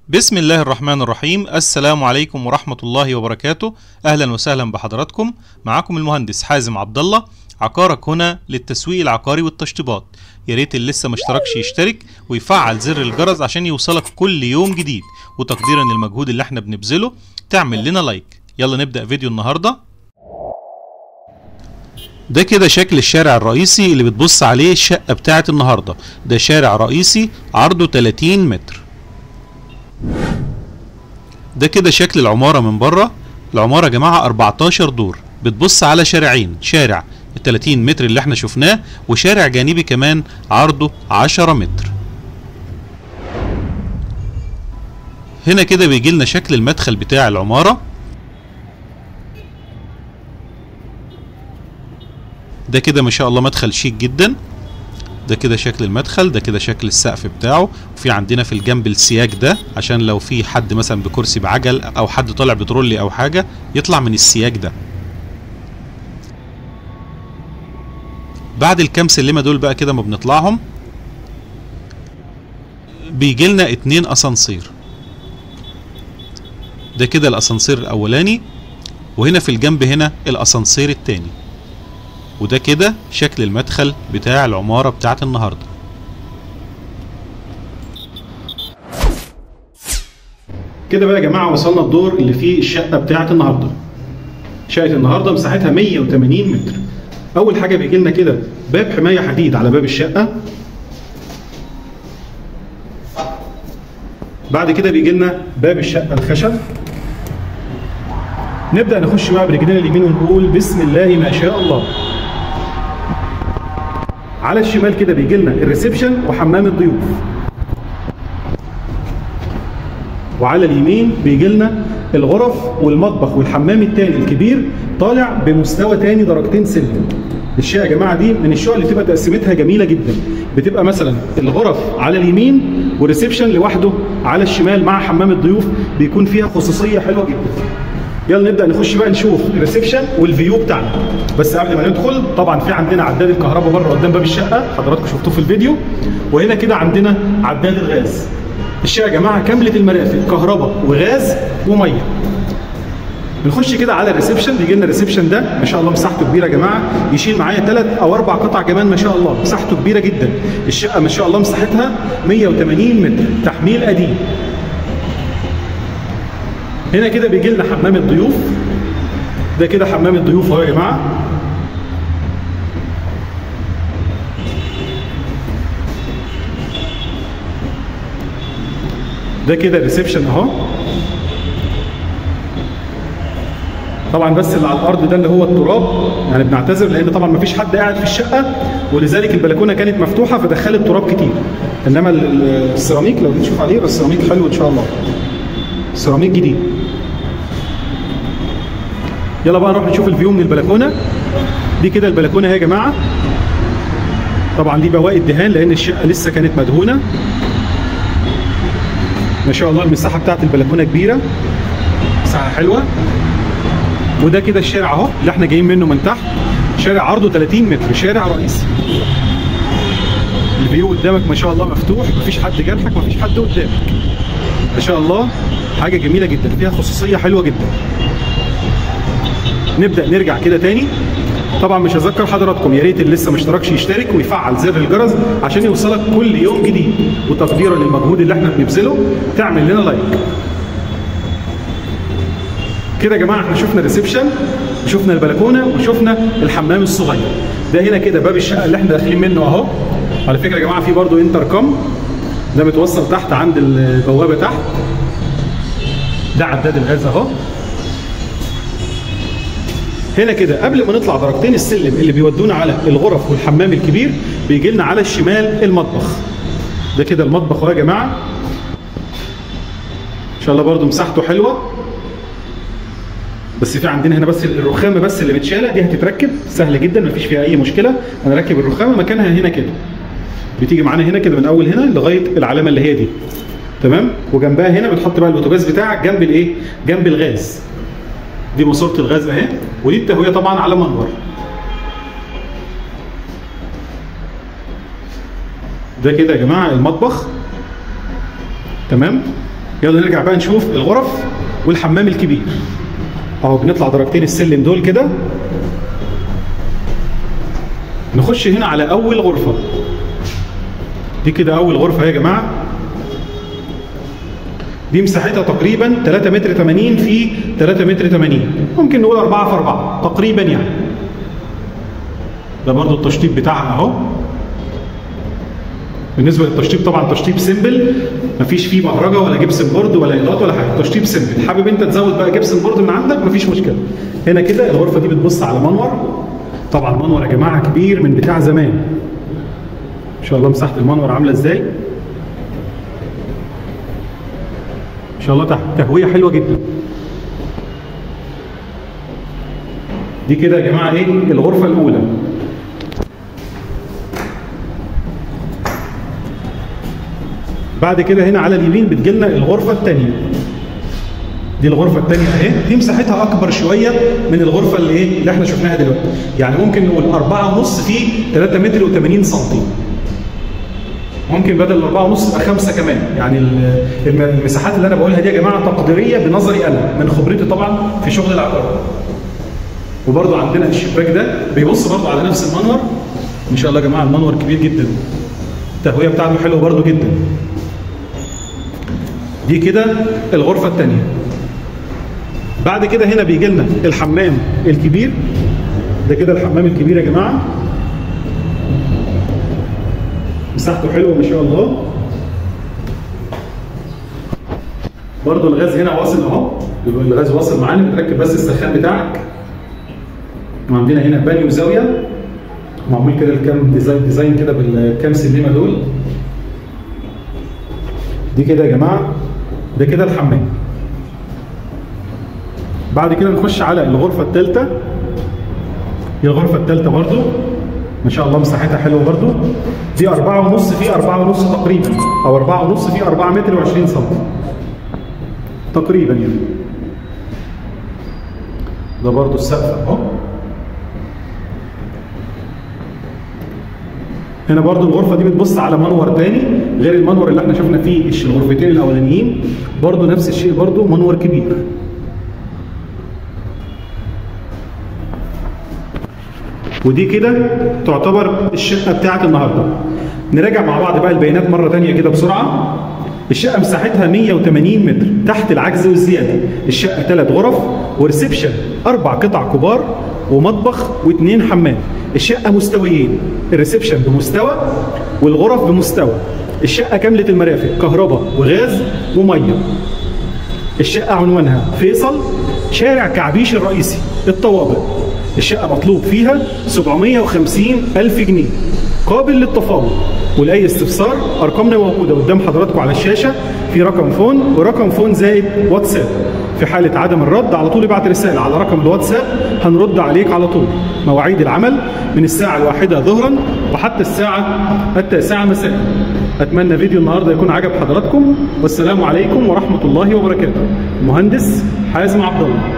بسم الله الرحمن الرحيم السلام عليكم ورحمة الله وبركاته أهلا وسهلا بحضراتكم معكم المهندس حازم عبد الله عقارك هنا للتسويق العقاري والتشطيبات يا ريت اللي لسه ما اشتركش يشترك ويفعل زر الجرس عشان يوصلك كل يوم جديد وتقديرا للمجهود اللي احنا بنبذله تعمل لنا لايك يلا نبدأ فيديو النهارده ده كده شكل الشارع الرئيسي اللي بتبص عليه الشقة بتاعة النهاردة ده شارع رئيسي عرضه 30 متر ده كده شكل العمارة من بره العمارة يا جماعة 14 دور بتبص على شارعين شارع ال 30 متر اللي احنا شفناه وشارع جانبي كمان عرضه 10 متر هنا كده بيجي لنا شكل المدخل بتاع العمارة ده كده ما شاء الله مدخل شيك جدا ده كده شكل المدخل ده كده شكل السقف بتاعه وفي عندنا في الجنب السياج ده عشان لو في حد مثلا بكرسي بعجل او حد طالع بترولي او حاجه يطلع من السياج ده بعد الكام سلمه دول بقى كده ما بنطلعهم بيجي لنا اتنين اسانسير ده كده الاسانسير الاولاني وهنا في الجنب هنا الاسانسير التاني وده كده شكل المدخل بتاع العمارة بتاعت النهاردة كده بقى يا جماعه وصلنا الدور اللي فيه الشقه بتاعه النهارده شقه النهارده مساحتها 180 متر اول حاجه بيجي لنا كده باب حمايه حديد على باب الشقه بعد كده بيجي لنا باب الشقه الخشب نبدا نخش بقى برجلنا اليمين ونقول بسم الله ما شاء الله على الشمال كده بيجي لنا الريسبشن وحمام الضيوف وعلى اليمين بيجي لنا الغرف والمطبخ والحمام التاني الكبير طالع بمستوى تاني درجتين سلم الشقه يا جماعه دي من الشقق اللي بتبقى تقسيمتها جميله جدا بتبقى مثلا الغرف على اليمين والريسبشن لوحده على الشمال مع حمام الضيوف بيكون فيها خصوصيه حلوه جدا يلا نبدا نخش بقى نشوف الريسبشن والفيو بتاعنا بس قبل ما ندخل طبعا في عندنا عداد الكهرباء بره قدام باب الشقه حضراتكم شفتوه في الفيديو وهنا كده عندنا عداد الغاز الشقه يا جماعه كامله المرافق كهرباء وغاز وميه بنخش كده على الريسبشن بيجي لنا الريسبشن ده ما شاء الله مساحته كبيره يا جماعه يشيل معايا ثلاث او اربع قطع كمان ما شاء الله مساحته كبيره جدا الشقه ما شاء الله مساحتها 180 متر تحميل قديم هنا كده بيجي لنا حمام الضيوف ده كده حمام الضيوف اهو يا جماعه ده كده الريسبشن اهو طبعا بس اللي على الارض ده اللي هو التراب يعني بنعتذر لان طبعا ما فيش حد قاعد في الشقه ولذلك البلكونه كانت مفتوحه فدخلت تراب كتير انما السيراميك لو نشوف عليه السيراميك حلو ان شاء الله سيراميك جديد يلا بقى نروح نشوف الفيو من البلكونه دي كده البلكونه اهي يا جماعه طبعا دي بواقي الدهان لان الشقه لسه كانت مدهونه ما شاء الله المساحه بتاعت البلكونه كبيره مساحه حلوه وده كده الشارع اهو اللي احنا جايين منه من تحت شارع عرضه 30 متر شارع رئيسي الفيو قدامك ما شاء الله مفتوح مفيش حد جنبك مفيش حد قدامك ما شاء الله حاجه جميله جدا فيها خصوصيه حلوه جدا نبدا نرجع كده تاني طبعا مش هذكر حضراتكم يا ريت اللي لسه ما اشتركش يشترك ويفعل زر الجرس عشان يوصلك كل يوم جديد وتقديرا للمجهود اللي احنا بنبذله تعمل لنا لايك كده يا جماعه احنا شفنا الريسبشن وشفنا البلكونه وشفنا الحمام الصغير ده هنا كده باب الشقه اللي احنا داخلين منه اهو على فكره يا جماعه في برضو انتركم ده متوصل تحت عند البوابه تحت ده عداد الغاز اهو هنا كده قبل ما نطلع درجتين السلم اللي بيودونا على الغرف والحمام الكبير بيجي لنا على الشمال المطبخ ده كده المطبخ اهو يا جماعه ان شاء الله برده مساحته حلوه بس في عندنا هنا بس الرخامه بس اللي متشاله دي هتتركب سهل جدا مفيش فيها اي مشكله انا راكب الرخامه مكانها هنا كده بتيجي معانا هنا كده من اول هنا لغايه العلامه اللي هي دي تمام وجنبها هنا بنحط بقى البوتاجاز بتاعك جنب الايه جنب الغاز دي ماسوره الغاز اهي ودي التهويه طبعا على منور ده كده يا جماعه المطبخ تمام يلا نرجع بقى نشوف الغرف والحمام الكبير اهو بنطلع درجتين السلم دول كده نخش هنا على اول غرفه دي كده اول غرفه يا جماعه دي مساحتها تقريبا 3 متر 80 في 3 متر 80 ممكن نقول 4 في 4 تقريبا يعني ده برضو التشطيب بتاعها اهو بالنسبه للتشطيب طبعا تشطيب سيمبل مفيش فيه بهرجه ولا جبسن بورد ولا ايضات ولا حاجه تشطيب سيمبل حابب انت تزود بقى جبسن بورد من عندك مفيش مشكله هنا كده الغرفه دي بتبص على منور طبعا منور يا جماعه كبير من بتاع زمان ان شاء الله مساحه المنور عامله ازاي ان شاء الله تح- تهويه حلوه جدا دي كده يا جماعه ايه الغرفه الاولى بعد كده هنا على اليمين بتجيلنا الغرفه الثانيه دي الغرفه الثانيه اهي دي مساحتها اكبر شويه من الغرفه اللي ايه اللي احنا شفناها دلوقتي يعني ممكن نقول 4 ونص في 3 متر و80 سم ممكن بدل الأربعة ونص يبقى خمسة كمان يعني ال- الم- المساحات اللي أنا بقولها دي يا جماعة تقديرية بنظري أنا من خبرتي طبعا في شغل العقار وبرضه عندنا الشباك ده بيبص برضه على نفس المنور ان شاء الله يا جماعه المنور كبير جدا التهويه بتاعته حلوه برضه جدا دي كده الغرفه الثانيه بعد كده هنا بيجي لنا الحمام الكبير ده كده الحمام الكبير يا جماعه مساحته حلوه ما شاء الله برضه الغاز هنا واصل اهو الغاز واصل معانا بتركب بس السخان بتاعك وعندنا هنا بانيو زاويه معمول كده الكام ديزاين ديزاين كده بالكام سلمه دول دي كده يا جماعه ده كده الحمام بعد كده نخش على الغرفه الثالثه دي الغرفه الثالثه برضو ما شاء الله مساحتها حلوه برضو دي أربعة ونص في أربعة ونص تقريبا أو أربعة ونص في أربعة متر وعشرين سم تقريبا يعني ده برضو السقف اهو هنا برضو الغرفة دي بتبص على منور تاني غير المنور اللي احنا شفنا فيه الش- الغرفتين الأولانيين برضو نفس الشيء برضو منور كبير ودي كده تعتبر الشقة بتاعت النهاردة نراجع مع بعض بقى البيانات مرة تانية كده بسرعة الشقة مساحتها 180 متر تحت العجز والزيادة الشقة ثلاث غرف وريسبشن أربع قطع كبار ومطبخ واثنين حمام الشقة مستويين الريسبشن بمستوى والغرف بمستوى الشقة كاملة المرافق كهرباء وغاز ومية الشقة عنوانها فيصل شارع كعبيش الرئيسي الطوابق الشقة مطلوب فيها 750 ألف جنيه قابل للتفاوض ولأي استفسار أرقامنا موجودة قدام حضراتكم على الشاشة في رقم فون ورقم فون زائد واتساب في حالة عدم الرد على طول ابعت رسالة على رقم الواتساب هنرد عليك على طول مواعيد العمل من الساعة الواحدة ظهرا وحتى الساعة التاسعة مساء أتمنى فيديو النهاردة يكون عجب حضراتكم والسلام عليكم ورحمة الله وبركاته مهندس حازم عبد الله